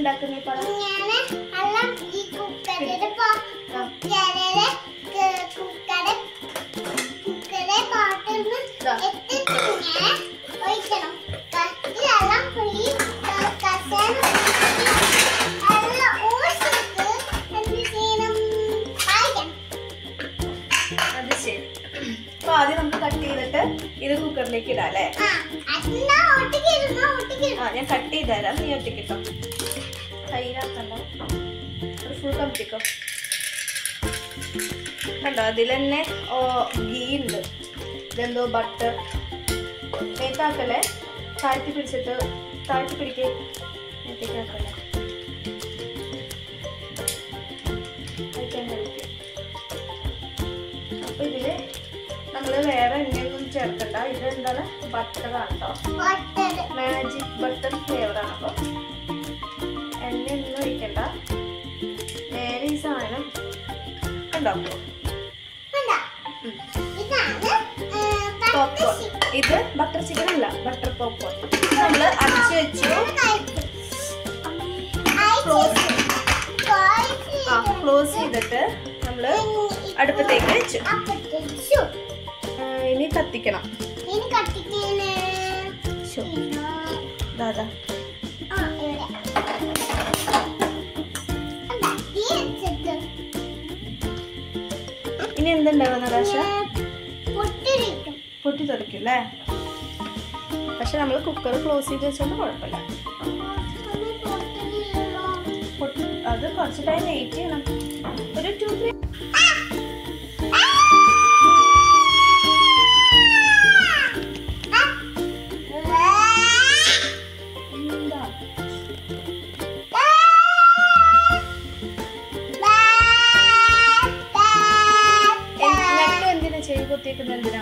ഉണ്ടാക്കുന്നേ പറ ഇങ്ങനെ എല്ലാം ഈ കുക്കറില് പോ- കുക്കറില് ക- കുക്കറ് കുക്കറെ പാട്ടൊന്ന് ദാ. എടുത്തിട്ട് ഇങ്ങനെ ഒഴിക്കണം കത്തിലെല്ലാം പുളി കസേര എല്ലാം ഊസിട്ട് എന്ത് ചെയ്യണം വായിക്കണം അത് ശരി അപ്പൊ ആദ്യം നമുക്ക് കട്ട് ചെയ്തിട്ട് ഇത് കുക്കറിലേക്ക് ഇടാം അല്ലേ ആ അതെന്നാ ഒട്ടിക്കിരുന്നോ ഒട്ടിക്കിരുന്നു ആ ഞാൻ കട്ട് ചെയ്ത് തരാം നീ ഒറ്റയ്ക്കിട്ടോ കയ്യിലാക്കണ്ട ഒരു ഫുൾ കമ്പിക്കോ കണ്ടോ അതിൽ തന്നെ ഓ ഗീ ഉണ്ട് ഇതെന്തോ ബട്ടർ മേത്താക്കല്ലേ താഴ്ത്തി പിടിച്ചിട്ട് താഴ്ത്തി പിടിക്കേ മേത്തേക്കാക്കല്ലേ കഴിക്കാൻ കഴിക്കും അപ്പൊ ഇതില് നമ്മള് വേറെ എണ്ണയൊന്നും ചേർക്കണ്ട ഇത് എന്താണ് ബട്ടറാണ് കേട്ടോ ഒട്ടത് മാജിക് ബട്ടർ ഫ്ലേവർ ആണ് അപ്പോൾ എണ്ണയൊന്നും ഒഴിക്കണ്ട നേരെ ഈ സാധനം ഉണ്ടാക്കും കണ്ടോ ഇതാണ് ഏ, പോപ്കോൺ പത്ത് ഇത് ബട്ടർ ചിക്കൻ അല്ല ബട്ടർ പോപ്കോൺ നമ്മൾ അടച്ചു വെച്ചു ആ ക്ലോസ് ചെയ്തിട്ട് നമ്മൾ അടുപ്പത്തേക്ക് വെച്ചു ആ, ഇനി കത്തിക്കണം ശോ, ദാദാ ഇനി എന്തുണ്ടാവുക നടാശ പൊട്ടി തെറിക്കും അല്ലേ പക്ഷെ നമ്മൾ കുക്കർ ക്ലോസ് ചെയ്ത് വെച്ചോണ്ട് കുഴപ്പമില്ല പൊട്ടി അത് കുറച്ച് ടൈം വെയിറ്റ് ചെയ്യണം ഒരു ടു ത്രീ എന്താ എന്നിട്ടും എന്തിനാ ചെവി പൊത്തിയേക്കുന്നത് എന്തിനാ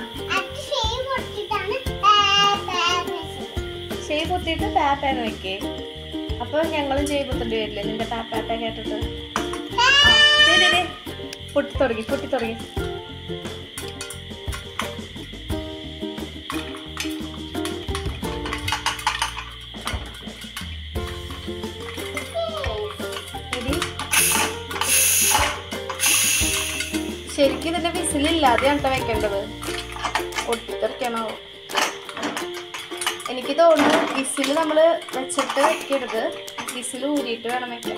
ചെവി പൊത്തിയിട്ട് പാപ്പാന്ന് വെക്കേ അപ്പൊ ഞങ്ങളും ചെവി പൊത്തേണ്ടി വരില്ലേ നിന്റെ പാപ്പാപ്പ കേട്ടിട്ട് ആ, ദേ, ദേ, ദേ. പൊട്ടി തുടങ്ങി പൊട്ടി തുടങ്ങി എടി. ശരിക്കും ഇതിന്റെ വിസിലില്ലാതെയാണ് ട്ടോ വെക്കേണ്ടത് ഒട്ടിത്തെറിക്കണോ എനിക്ക് തോന്നുന്നു വിസിൽ നമ്മൾ വെച്ചിട്ട് വെക്കരുത് വിസിൽ ഊരിയിട്ട് വേണം വെക്കാൻ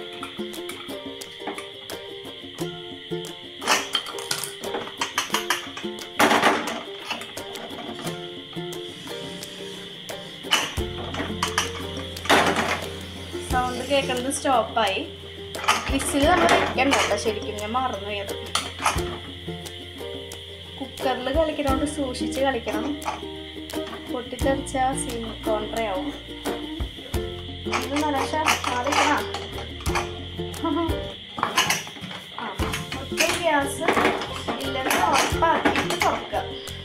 സൗണ്ട് കേൾക്കുന്നത് സ്റ്റോപ്പായി വിസിൽ നമ്മൾ വെക്കണ്ട കേട്ടോ ശരിക്കും ഞാൻ മറന്നു പോയത് കുക്കറിൽ കളിക്കണോണ്ട് സൂക്ഷിച്ച് കളിക്കണം പൊട്ടിത്തെറിച്ച സീൻ കോൺട്രയാവും ഇത് നരശ മാറിക്കണ ആ ഒറ്റ ഗ്യാസ് ഇല്ലെന്ന് ഉറപ്പാക്കിയിട്ട് തുറക്കുക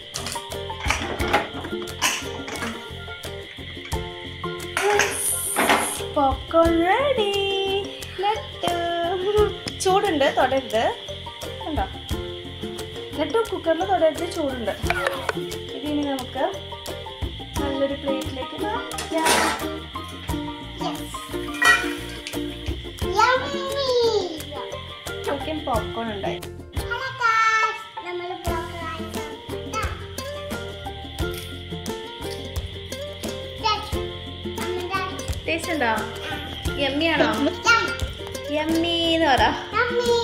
പോപ്കോൺ റെഡി നെട്ട് ചൂടുണ്ട് തൊടരുത് കണ്ടോ എന്നിട്ട് കുക്കറിൽ തൊടരുത് ചൂടുണ്ട് ഇതിനി നമുക്ക് നല്ലൊരു പ്ലേറ്റിലേക്ക് മാറ്റാം ചിക്കൻ പോപ്കോൺ ഉണ്ടായി ടേസ്റ്റ് ഉണ്ടോ യമ്മിയാണോ യമ്മി എന്ന് പറ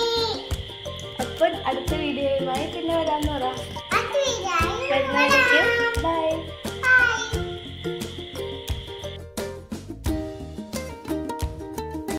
അപ്പൊ അടുത്ത വീഡിയോയുമായി പിന്നെ വരാന്ന് പറ വരുന്നതായിരിക്കും